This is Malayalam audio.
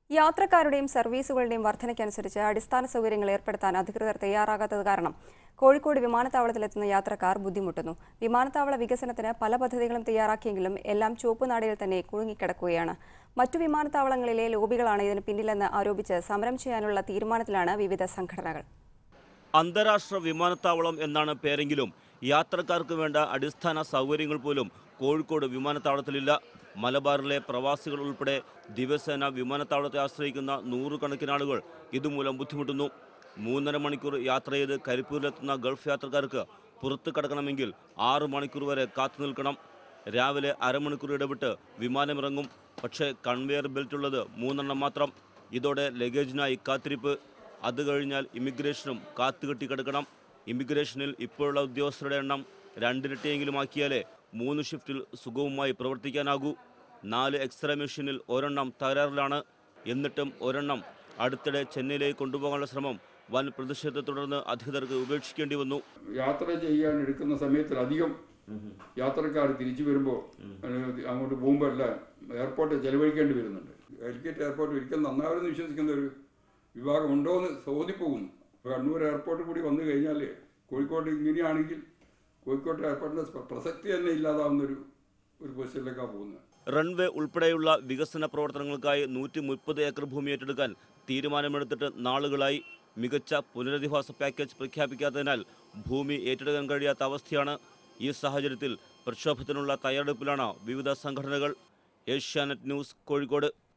യാത്രക്കാരുടെയും സർവീസുകളുടെയും വർധനയ്ക്കനുസരിച്ച് അടിസ്ഥാന സൗകര്യങ്ങൾ ഏർപ്പെടുത്താൻ അധികൃതർ തയ്യാറാകാത്തത് കാരണം കോഴിക്കോട് വിമാനത്താവളത്തിലെത്തുന്ന യാത്രക്കാർ ബുദ്ധിമുട്ടുന്നു വിമാനത്താവള വികസനത്തിന് പല പദ്ധതികളും തയ്യാറാക്കിയെങ്കിലും എല്ലാം ചുവപ്പുനാടയിൽ തന്നെ കുടുങ്ങിക്കിടക്കുകയാണ് മറ്റു വിമാനത്താവളങ്ങളിലെ ലോബികളാണ് ഇതിന് പിന്നിലെന്ന് ആരോപിച്ച് സമരം ചെയ്യാനുള്ള തീരുമാനത്തിലാണ് വിവിധ സംഘടനകൾ അന്താരാഷ്ട്ര വിമാനത്താവളം എന്നാണ് പേരെങ്കിലും യാത്രക്കാർക്ക് വേണ്ട അടിസ്ഥാന സൗകര്യങ്ങൾ പോലും കോഴിക്കോട് വിമാനത്താവളത്തിലില്ല മലബാറിലെ പ്രവാസികൾ ഉൾപ്പെടെ ദിവസേന വിമാനത്താവളത്തെ ആശ്രയിക്കുന്ന നൂറുകണക്കിന് ആളുകൾ ഇതുമൂലം ബുദ്ധിമുട്ടുന്നു മൂന്നര മണിക്കൂർ യാത്ര ചെയ്ത് കരിപ്പൂരിലെത്തുന്ന ഗൾഫ് യാത്രക്കാർക്ക് പുറത്ത് കടക്കണമെങ്കിൽ ആറ് മണിക്കൂർ വരെ കാത്തു നിൽക്കണം രാവിലെ അരമണിക്കൂർ ഇടവിട്ട് വിമാനമിറങ്ങും പക്ഷേ കൺവെയർ ബെൽറ്റ് ഉള്ളത് മൂന്നെണ്ണം മാത്രം ഇതോടെ ലഗേജിനായി കാത്തിരിപ്പ് അത് കഴിഞ്ഞാൽ ഇമിഗ്രേഷനും കാത്തുകെട്ടി കിടക്കണം ഇമിഗ്രേഷനിൽ ഇപ്പോഴുള്ള ഉദ്യോഗസ്ഥരുടെ എണ്ണം രണ്ടിരട്ടിയെങ്കിലും ആക്കിയാലേ മൂന്ന് ഷിഫ്റ്റിൽ സുഗമമായി പ്രവർത്തിക്കാനാകൂ നാല് എക്സ്റേ മെഷീനിൽ ഒരെണ്ണം തകരാറിലാണ് എന്നിട്ടും ഒരെണ്ണം അടുത്തിടെ ചെന്നൈയിലേക്ക് കൊണ്ടുപോകാനുള്ള ശ്രമം വൻ പ്രതിഷേധത്തെ തുടർന്ന് അധികൃതർക്ക് ഉപേക്ഷിക്കേണ്ടി വന്നു യാത്ര ചെയ്യാൻ എടുക്കുന്ന സമയത്തിലധികം യാത്രക്കാർ തിരിച്ചു വരുമ്പോൾ അങ്ങോട്ട് പോകുമ്പോൾ എല്ലാം എയർപോർട്ട് ചെലവഴിക്കേണ്ടി വരുന്നുണ്ട് കാലിക്കറ്റ് എയർപോർട്ട് ഒരിക്കലും നന്നാവരുമെന്ന് വിശ്വസിക്കുന്ന ഒരു വിഭാഗം ഉണ്ടോ എന്ന് തോന്നിപ്പോകുന്നു ഇപ്പോൾ കണ്ണൂർ എയർപോർട്ട് കൂടി വന്നു കഴിഞ്ഞാൽ കോഴിക്കോട് ഇങ്ങനെയാണെങ്കിൽ കോഴിക്കോട് എയർപോർട്ടിൻ്റെ പ്രസക്തി തന്നെ ഇല്ലാതാവുന്നൊരു ഒരു പൊസിഷനിലേക്കാണ് പോകുന്നത് റൺവേ ഉൾപ്പെടെയുള്ള വികസന പ്രവർത്തനങ്ങൾക്കായി നൂറ്റി മുപ്പത് ഏക്കർ ഭൂമി ഏറ്റെടുക്കാൻ തീരുമാനമെടുത്തിട്ട് നാളുകളായി മികച്ച പുനരധിവാസ പാക്കേജ് പ്രഖ്യാപിക്കാത്തതിനാൽ ഭൂമി ഏറ്റെടുക്കാൻ കഴിയാത്ത അവസ്ഥയാണ് ഈ സാഹചര്യത്തിൽ പ്രക്ഷോഭത്തിനുള്ള തയ്യാറെടുപ്പിലാണ് വിവിധ സംഘടനകൾ ഏഷ്യാനെറ്റ് ന്യൂസ് കോഴിക്കോട്